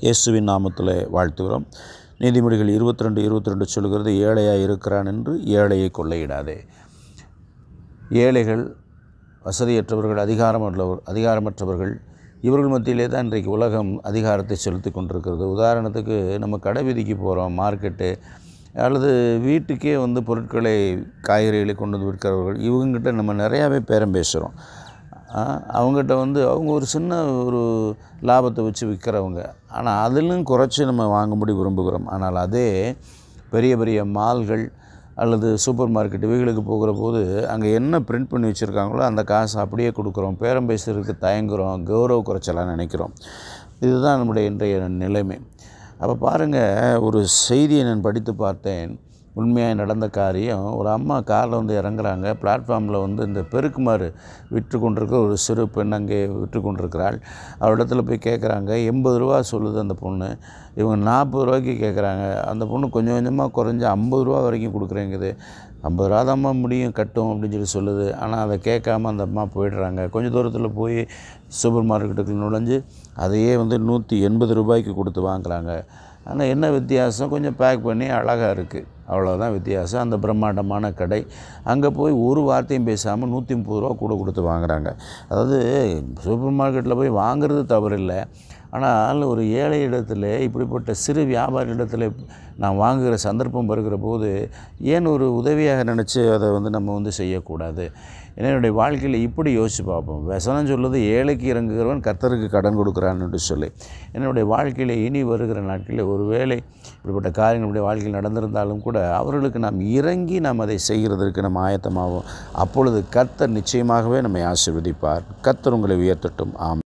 இயேசுவின் நாமத்தில் வாழ்த்துகிறோம் நீதிமொழிகள் இருபத்தி ரெண்டு இருபத்தி ரெண்டு சொல்கிறது ஏழையாக இருக்கிறான் என்று ஏழையை கொள்ளையிடாதே ஏழைகள் வசதியற்றவர்கள் அதிகாரமுள்ளவர் அதிகாரமற்றவர்கள் இவர்கள் மத்தியிலே தான் இன்றைக்கு உலகம் அதிகாரத்தை செலுத்தி கொண்டிருக்கிறது உதாரணத்துக்கு நம்ம கடை வீதிக்கு போகிறோம் மார்க்கெட்டு அல்லது வீட்டுக்கே வந்து பொருட்களை காய்கறிகளை கொண்டு வந்து விற்கிறவர்கள் இவங்ககிட்ட நம்ம நிறையாவே பேரம் பேசுகிறோம் அவங்ககிட்ட வந்து அவங்க ஒரு சின்ன ஒரு லாபத்தை வச்சு விற்கிறவங்க ஆனால் அதிலும் குறைச்சி நம்ம வாங்கும்படி விரும்புகிறோம் ஆனால் அதே பெரிய பெரிய மால்கள் அல்லது சூப்பர் மார்க்கெட் இவைகளுக்கு போகிற போது அங்கே என்ன பிரிண்ட் பண்ணி வச்சுருக்காங்களோ அந்த காசை அப்படியே கொடுக்குறோம் பேரம் பேசுறதுக்கு தயங்குறோம் கௌரவ குறைச்சலாக நினைக்கிறோம் இதுதான் நம்முடைய இன்றைய நிலைமை அப்போ பாருங்கள் ஒரு செய்தியை நான் படித்து பார்த்தேன் உண்மையாக நடந்த காரியம் ஒரு அம்மா காரில் வந்து இறங்குறாங்க பிளாட்ஃபார்மில் வந்து இந்த பெருக்குமாறு விற்று கொண்டிருக்க ஒரு சிறு பெண் அங்கே விற்று கொண்டிருக்கிறாள் அவரிடத்துல போய் கேட்குறாங்க எண்பது ரூபா சொல்லுது அந்த பொண்ணு இவங்க நாற்பது ரூபாய்க்கு கேட்குறாங்க அந்த பொண்ணு கொஞ்சம் கொஞ்சமாக குறைஞ்சி ஐம்பது ரூபா வரைக்கும் கொடுக்குறேங்குது ஐம்பது ரூபா தான்மா முடியும் கட்டும் அப்படின்னு சொல்லி சொல்லுது ஆனால் அதை கேட்காம அந்த அம்மா போயிடுறாங்க கொஞ்சம் தூரத்தில் போய் சூப்பர் மார்க்கெட்டுக்கு நுழைஞ்சு அதையே வந்து நூற்றி எண்பது ரூபாய்க்கு கொடுத்து வாங்குறாங்க ஆனால் என்ன வித்தியாசம் கொஞ்சம் பேக் பண்ணி அழகாக இருக்குது அவ்வளோதான் வித்தியாசம் அந்த பிரம்மாண்டமான கடை அங்கே போய் ஒரு வார்த்தையும் பேசாமல் நூற்றி முப்பது ரூபா கூட கொடுத்து வாங்குறாங்க அதாவது சூப்பர் மார்க்கெட்டில் போய் வாங்குறது தவறில்லை ஆனால் ஒரு ஏழை இடத்துல இப்படிப்பட்ட சிறு வியாபாரி இடத்துல நான் வாங்குகிற சந்தர்ப்பம் வருகிற போது ஏன் ஒரு உதவியாக நினச்சி அதை வந்து நம்ம வந்து செய்யக்கூடாது என்னுடைய வாழ்க்கையில் இப்படி யோசித்து பார்ப்போம் வசனம் சொல்லுது ஏழைக்கு இறங்குகிறவன் கர்த்தருக்கு கடன் கொடுக்குறான்னு என்று சொல்லி என்னுடைய வாழ்க்கையில் இனி வருகிற நாட்களில் ஒரு வேளை இப்படிப்பட்ட காரியங்கள் நம்முடைய வாழ்க்கையில் நடந்திருந்தாலும் கூட அவர்களுக்கு நாம் இறங்கி நாம் அதை செய்கிறதற்கு நம்ம ஆயத்தமாகும் அப்பொழுது கர்த்தர் நிச்சயமாகவே நம்மை ஆசீர்வதிப்பார் கர்த்தர் உங்களை உயர்த்தட்டும் ஆம்